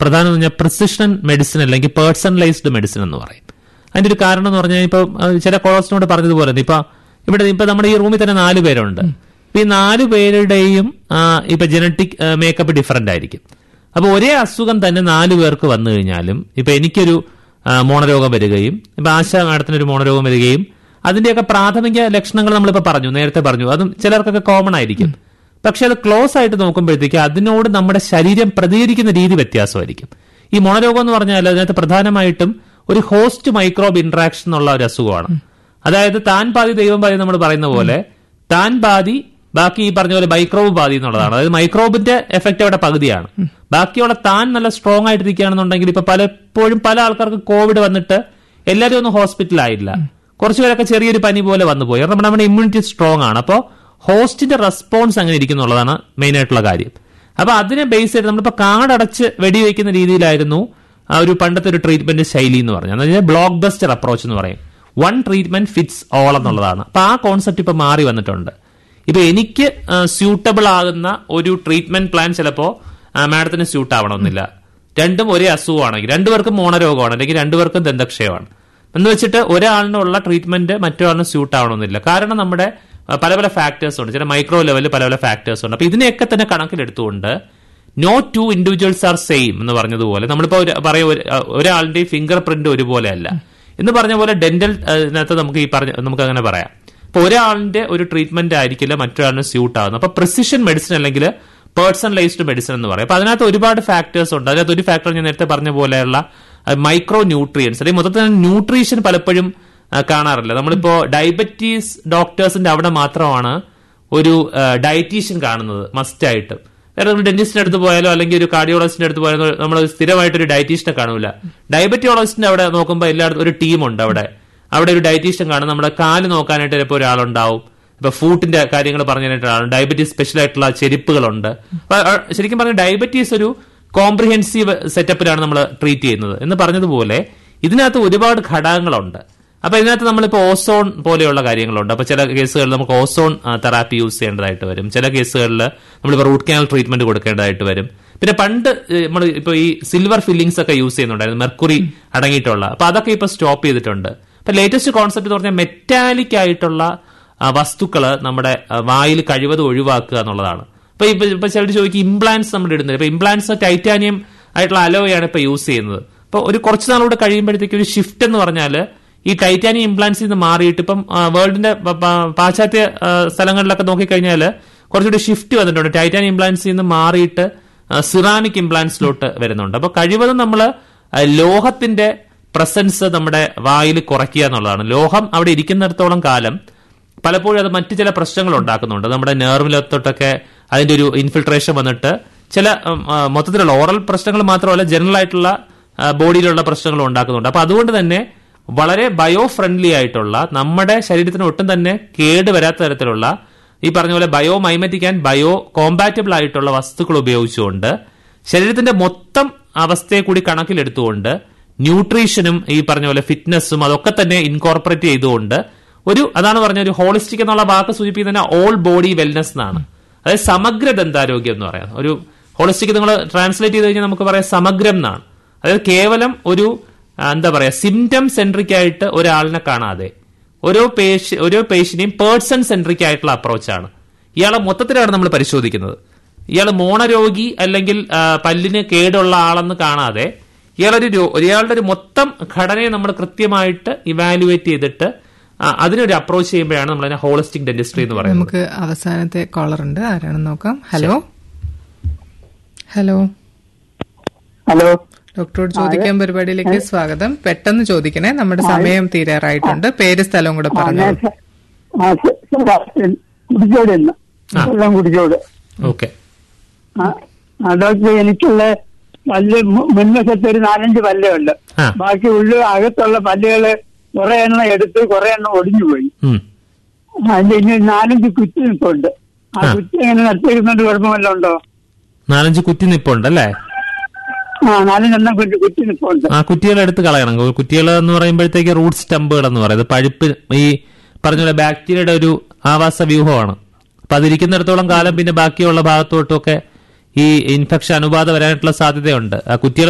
പ്രധാനം എന്ന് പറഞ്ഞാൽ പ്രിസിഷൻ മെഡിസിൻ അല്ലെങ്കിൽ പേഴ്സണലൈസ്ഡ് മെഡിസിൻ എന്ന് പറയും അതിന്റെ ഒരു കാരണം എന്ന് പറഞ്ഞാൽ ഇപ്പൊ അഹ് ചില കോളേജിനോട് പറഞ്ഞതുപോലെ തന്നെ ഇപ്പൊ ഇവിടെ ഇപ്പൊ നമ്മുടെ ഈ റൂമിൽ തന്നെ നാല് പേരുണ്ട് ഇപ്പൊ ഈ നാല് പേരുടെയും ആ, ഇപ്പൊ ജനറ്റിക് മേക്കപ്പ് ഡിഫറന്റ് ആയിരിക്കും അപ്പൊ ഒരേ അസുഖം തന്നെ നാല് പേർക്ക് വന്നു കഴിഞ്ഞാലും ഇപ്പൊ എനിക്കൊരു ആ, മോണരോഗം വരികയും ഇപ്പൊ ആശ മാഡത്തിന് ഒരു മോണരോഗം വരികയും അതിന്റെയൊക്കെ പ്രാഥമിക ലക്ഷണങ്ങൾ നമ്മളിപ്പോ പറഞ്ഞു നേരത്തെ പറഞ്ഞു അതും ചിലർക്കൊക്കെ കോമൺ ആയിരിക്കും പക്ഷെ അത് ക്ലോസ് ആയിട്ട് നോക്കുമ്പോഴത്തേക്ക് അതിനോട് നമ്മുടെ ശരീരം പ്രതികരിക്കുന്ന രീതി വ്യത്യാസമായിരിക്കും ഈ മോണരോഗം എന്ന് പറഞ്ഞാൽ അതിനകത്ത് പ്രധാനമായിട്ടും ഒരു ഹോസ്റ്റ് മൈക്രോബ് ഇന്ററാക്ഷൻ എന്നുള്ള ഒരു അസുഖമാണ് അതായത് താൻ പാതി ദൈവം പാതി നമ്മൾ പറയുന്ന പോലെ താൻ പാതി ബാക്കി ഈ പറഞ്ഞ പോലെ മൈക്രോബ് പാതി എന്നുള്ളതാണ് അതായത് മൈക്രോബിന്റെ എഫക്റ്റ് അവിടെ പകുതിയാണ് ബാക്കിയുള്ള താൻ നല്ല സ്ട്രോങ് ആയിട്ടിരിക്കുകയാണെന്നുണ്ടെങ്കിൽ ഇപ്പൊ പലപ്പോഴും പല ആൾക്കാർക്ക് കോവിഡ് വന്നിട്ട് എല്ലാവരും ഒന്നും ഹോസ്പിറ്റലായില്ല കുറച്ചുപേരൊക്കെ ചെറിയൊരു പനി പോലെ വന്നു പോയി കാരണം നമ്മുടെ ഇമ്മ്യൂണിറ്റി സ്ട്രോങ് ആണ് അപ്പോൾ ഹോസ്റ്റിന്റെ റെസ്പോൺസ് അങ്ങനെ ഇരിക്കുന്നുള്ളതാണ് മെയിൻ ആയിട്ടുള്ള കാര്യം അപ്പൊ അതിനെ ബേസ് ചെയ്ത് നമ്മളിപ്പോ കാടടച്ച് വെടിവെക്കുന്ന രീതിയിലായിരുന്നു ആ ഒരു പണ്ടത്തെ ഒരു ട്രീറ്റ്മെന്റ് ശൈലി എന്ന് പറഞ്ഞാൽ എന്ന് വെച്ചാൽ ബ്ലോക്ക് ബസ്റ്റർ അപ്രോച്ച് എന്ന് പറയും വൺ ട്രീറ്റ്മെന്റ് ഫിറ്റ്സ് ഓൾ എന്നുള്ളതാണ് അപ്പൊ ആ കോൺസെപ്റ്റ് ഇപ്പൊ മാറി വന്നിട്ടുണ്ട് ഇപ്പൊ എനിക്ക് സ്യൂട്ടബിൾ ആകുന്ന ഒരു ട്രീറ്റ്മെന്റ് പ്ലാൻ ചിലപ്പോ മാഡത്തിന് സ്യൂട്ട് ആവണമെന്നില്ല രണ്ടും ഒരേ അസുഖമാണെങ്കിൽ രണ്ടുപേർക്കും മോണരോഗമാണ് അല്ലെങ്കിൽ രണ്ടുപേർക്കും ദന്തക്ഷയമാണ് എന്ന് വെച്ചിട്ട് ഒരാളിനുള്ള ട്രീറ്റ്മെന്റ് മറ്റൊരാളിന് സ്യൂട്ട് ആവണമെന്നില്ല കാരണം നമ്മുടെ ആ, പല പല ഫാക്ടേഴ്സ് ഉണ്ട് ചില മൈക്രോ ലെവലിൽ പല പല ഫാക്ടേഴ്സ് ഉണ്ട് അപ്പൊ ഇതിനെയൊക്കെ തന്നെ കണക്കിലെടുത്തുകൊണ്ട് no two individuals are same എന്ന് പറഞ്ഞതുപോലെ നമ്മളിപ്പോ ഒരു- പറയും ഒരു- ഒരാളുടെ ഫിംഗർ പ്രിന്റ് ഒരുപോലെ അല്ല എന്ന് പറഞ്ഞ പോലെ ഡെന്റൽ ഇതിനകത്ത് നമുക്ക് ഈ പറഞ്ഞ നമുക്ക് അങ്ങനെ പറയാം ഇപ്പൊ ഒരാളിന്റെ ഒരു ട്രീറ്റ്മെന്റ് ആയിരിക്കില്ല മറ്റൊരാളിന് സ്യൂട്ട് ആകുന്നത് അപ്പൊ പ്രിസിഷൻ മെഡിസിൻ അല്ലെങ്കിൽ പേഴ്സണലൈസ്ഡ് മെഡിസിൻ എന്ന് പറയും അപ്പൊ അതിനകത്ത് ഒരുപാട് ഫാക്ടേഴ്സ് ഉണ്ട് അതിനകത്ത് ഒരു ഫാക്ടർ ഞാൻ നേരത്തെ പറഞ്ഞ പോലെയുള്ള മൈക്രോ ന്യൂട്രിയൻസ് അല്ലെങ്കിൽ മൊത്തത്തിൽ ന്യൂട്രീഷൻ പലപ്പോഴും ആ, കാണാറില്ല നമ്മളിപ്പോ ഡയബറ്റീസ് ഡോക്ടേഴ്സിന്റെ അവിടെ മാത്രമാണ് ഒരു ഡയറ്റീഷ്യൻ കാണുന്നത് മസ്റ്റ് ആയിട്ട് വേറെ ഒരു ഡെന്റിസ്റ്റിന്റെ അടുത്ത് പോയാലോ അല്ലെങ്കിൽ ഒരു കാർഡിയോളജിസ്റ്റിന്റെ അടുത്ത് പോയാലോ നമ്മൾ സ്ഥിരമായിട്ട് ഒരു ഡയറ്റീഷ്യനെ കാണൂല ഡയബറ്റിയോളജിസ്റ്റിന്റെ അവിടെ നോക്കുമ്പോൾ എല്ലായിടത്തും ഒരു ടീമുണ്ട് അവിടെ അവിടെ ഒരു ഡയറ്റീഷ്യൻ കാണും നമ്മുടെ കാല് നോക്കാനായിട്ട് ചിലപ്പോൾ ഒരാളുണ്ടാവും ഇപ്പൊ ഫൂട്ടിന്റെ കാര്യങ്ങൾ പറഞ്ഞായിട്ട് ഒരാളുണ്ട് ഡയബറ്റീസ് സ്പെഷ്യൽ ആയിട്ടുള്ള ചെരുപ്പുകളുണ്ട് അപ്പൊ ആ, ശരിക്കും പറഞ്ഞാൽ ഡയബറ്റീസ് ഒരു കോംപ്രിഹെൻസീവ് സെറ്റപ്പിലാണ് നമ്മൾ ട്രീറ്റ് ചെയ്യുന്നത് എന്ന് പറഞ്ഞതുപോലെ ഇതിനകത്ത് ഒരുപാട് ഘടകങ്ങളുണ്ട് അപ്പൊ ഇതിനകത്ത് നമ്മളിപ്പോ ഓസോൺ പോലെയുള്ള കാര്യങ്ങളുണ്ട് അപ്പൊ ചില കേസുകളിൽ നമുക്ക് ഓസോൺ തെറാപ്പി യൂസ് ചെയ്യേണ്ടതായിട്ട് വരും ചില കേസുകളിൽ നമ്മളിപ്പോ റൂട്ട് കനാൽ ട്രീറ്റ്മെന്റ് കൊടുക്കേണ്ടതായിട്ട് വരും പിന്നെ പണ്ട് നമ്മൾ ഇപ്പൊ ഈ സിൽവർ ഫില്ലിങ്സ് ഒക്കെ യൂസ് ചെയ്യുന്നുണ്ടായിരുന്നു മെർക്കുറി അടങ്ങിയിട്ടുള്ള അപ്പൊ അതൊക്കെ ഇപ്പൊ സ്റ്റോപ്പ് ചെയ്തിട്ടുണ്ട് അപ്പൊ ലേറ്റസ്റ്റ് കോൺസെപ്റ്റ് എന്ന് പറഞ്ഞാൽ മെറ്റാലിക് ആയിട്ടുള്ള ആ, വസ്തുക്കള് നമ്മുടെ ആ, വായിൽ കഴിവതും ഒഴിവാക്കുക എന്നുള്ളതാണ് അപ്പൊ ഇപ്പൊ ഇപ്പൊ ചിലർ ചോദിക്കും ഇംപ്ലാൻസ് നമ്മൾ ഇടുന്നത് ഇപ്പൊ ഇംപ്ലാൻസ് ടൈറ്റാനിയം ആയിട്ടുള്ള അലോയാണ് ഇപ്പൊ യൂസ് ചെയ്യുന്നത് അപ്പൊ ഒരു കുറച്ച് നാളുകൂടെ കഴിയുമ്പോഴത്തേക്ക് ഒരു ഷിഫ്റ്റ് എന്ന് പറഞ്ഞാൽ ഈ ടൈറ്റാനിയം ഇംപ്ലാൻസിൽ നിന്ന് മാറിയിട്ട് ഇപ്പം ആ, വേൾഡിന്റെ പ- പ- പാശ്ചാത്യ ആ, സ്ഥലങ്ങളിലൊക്കെ നോക്കിക്കഴിഞ്ഞാൽ കുറച്ചുകൂടി ഷിഫ്റ്റ് വന്നിട്ടുണ്ട് ടൈറ്റാനിയം ഇംപ്ലാൻസിൽ നിന്ന് മാറിയിട്ട് സിറാമിക് ഇംപ്ലാൻസിലോട്ട് വരുന്നുണ്ട് അപ്പൊ കഴിവതും നമ്മൾ ലോഹത്തിന്റെ പ്രസൻസ് നമ്മുടെ വായിൽ കുറയ്ക്കുക എന്നുള്ളതാണ് ലോഹം അവിടെ ഇരിക്കുന്നിടത്തോളം കാലം പലപ്പോഴും അത് മറ്റു ചില പ്രശ്നങ്ങൾ ഉണ്ടാക്കുന്നുണ്ട് നമ്മുടെ നെർവിലത്തോട്ടൊക്കെ അതിന്റെ ഒരു ഇൻഫിൽട്രേഷൻ വന്നിട്ട് ചില ഉം, ആ, മൊത്തത്തിലുള്ള ഓറൽ പ്രശ്നങ്ങൾ മാത്രമല്ല ജനറൽ ആയിട്ടുള്ള ആ, ബോഡിയിലുള്ള പ്രശ്നങ്ങൾ ഉണ്ടാക്കുന്നുണ്ട് അപ്പൊ അതുകൊണ്ട് തന്നെ വളരെ ബയോ ഫ്രണ്ട്ലി ആയിട്ടുള്ള നമ്മുടെ ശരീരത്തിന് ഒട്ടും തന്നെ കേട് വരാത്ത തരത്തിലുള്ള ഈ പറഞ്ഞ പോലെ biomimetic and biocompatible ആയിട്ടുള്ള വസ്തുക്കൾ ഉപയോഗിച്ചുകൊണ്ട് ശരീരത്തിന്റെ മൊത്തം അവസ്ഥയെ കൂടി കണക്കിലെടുത്തുകൊണ്ട് ന്യൂട്രീഷനും ഈ പറഞ്ഞ പോലെ ഫിറ്റ്നസ്സും അതൊക്കെ തന്നെ ഇൻകോർപ്പറേറ്റ് ചെയ്തുകൊണ്ട് ഒരു അതാണ് പറഞ്ഞ ഒരു ഹോളിസ്റ്റിക് എന്നുള്ള വാക്ക് സൂചിപ്പിക്കുന്ന ഓൾ ബോഡി വെൽനെസ് എന്നാണ് അതായത് സമഗ്ര ദന്താരോഗ്യം എന്ന് പറയാം ഒരു ഹോളിസ്റ്റിക് നിങ്ങൾ ട്രാൻസ്ലേറ്റ് ചെയ്ത് കഴിഞ്ഞാൽ നമുക്ക് പറയാം സമഗ്രം എന്നാണ് അതായത് കേവലം ഒരു ആ, എന്താ പറയാ സിംറ്റം സെൻട്രിക് ആയിട്ട് ഒരാളിനെ കാണാതെ ഓരോ പേഷ് ഓരോ പേഷ്യന്റെയും പേഴ്സൺ സെൻട്രിക് ആയിട്ടുള്ള അപ്രോച്ചാണ് ഇയാളെ മൊത്തത്തിലാണ് നമ്മൾ പരിശോധിക്കുന്നത് ഇയാൾ മോണരോഗി അല്ലെങ്കിൽ ആ, പല്ലിന് കേടുള്ള ആളെന്ന് കാണാതെ ഇയാളൊരു രോ- ഇയാളുടെ ഒരു മൊത്തം ഘടനയെ നമ്മൾ കൃത്യമായിട്ട് ഇവാലുവേറ്റ് ചെയ്തിട്ട് ആ, അതിനൊരു അപ്രോച്ച് ചെയ്യുമ്പോഴാണ് നമ്മൾ അതിനെ ഹോളിസ്റ്റിക് ഡെന്റിസ്ട്രി എന്ന് പറയുന്നത് നമുക്ക് അവസാനത്തെ കോളർ ഉണ്ട് ആരാണെന്ന് നോക്കാം ഹലോ ഹലോ ഹലോ ഡോക്ടറോട് ചോദിക്കാൻ പരിപാടിയിലേക്ക് സ്വാഗതം പെട്ടെന്ന് ചോദിക്കണേ നമ്മുടെ സമയം തീരാറായിട്ടുണ്ട് പേര് സ്ഥലവും കൂടെ പറഞ്ഞു ആ, സ- സ- കുടിച്ചോട് ഇന്ന് ആ. വെള്ളം കുടിച്ചോട് ഓക്കെ ആ, ആ, ഡോക്ടർ എനിക്കുള്ള പല്ല് മു- മുൻവശത്ത് ഒരു നാലഞ്ച് പല്ലേ ഉണ്ട് ആ. ബാക്കി ഉള്ളു അകത്തുള്ള പല്ലുകള് കുറെ എണ്ണം എടുത്ത് കുറെ എണ്ണം ഒടിഞ്ഞു പോയി അതിന്റെ ഇനി നാലഞ്ച് കുറ്റി നിൽപ്പുണ്ട് ആ ആ. കുറ്റി എങ്ങനെ നിർത്തിയിരുന്നോണ്ട് കുഴപ്പമല്ല ഉണ്ടോ നാലഞ്ച് കുറ്റി നിപ്പുണ്ട് അല്ലേ ആ നാലഞ്ചെണ്ണം കുറ്റി കുറ്റി നിൽപ്പുണ്ട് ആ കുറ്റികൾ എടുത്ത് കളയണം കുറ്റികൾ എന്ന് പറയുമ്പോഴത്തേക്ക് റൂട്ട് സ്റ്റമ്പുകൾ എന്ന് പറയുന്നത് പഴുപ്പ് ഈ പറഞ്ഞ പോലെ ബാക്ടീരിയയുടെ ഒരു ആവാസ വ്യൂഹമാണ് അപ്പൊ അതിരിക്കുന്നിടത്തോളം കാലം പിന്നെ ബാക്കിയുള്ള ഭാഗത്തോട്ടൊക്കെ ഈ ഇൻഫെക്ഷൻ അണുബാധ വരാനായിട്ടുള്ള സാധ്യതയുണ്ട് ആ കുറ്റികൾ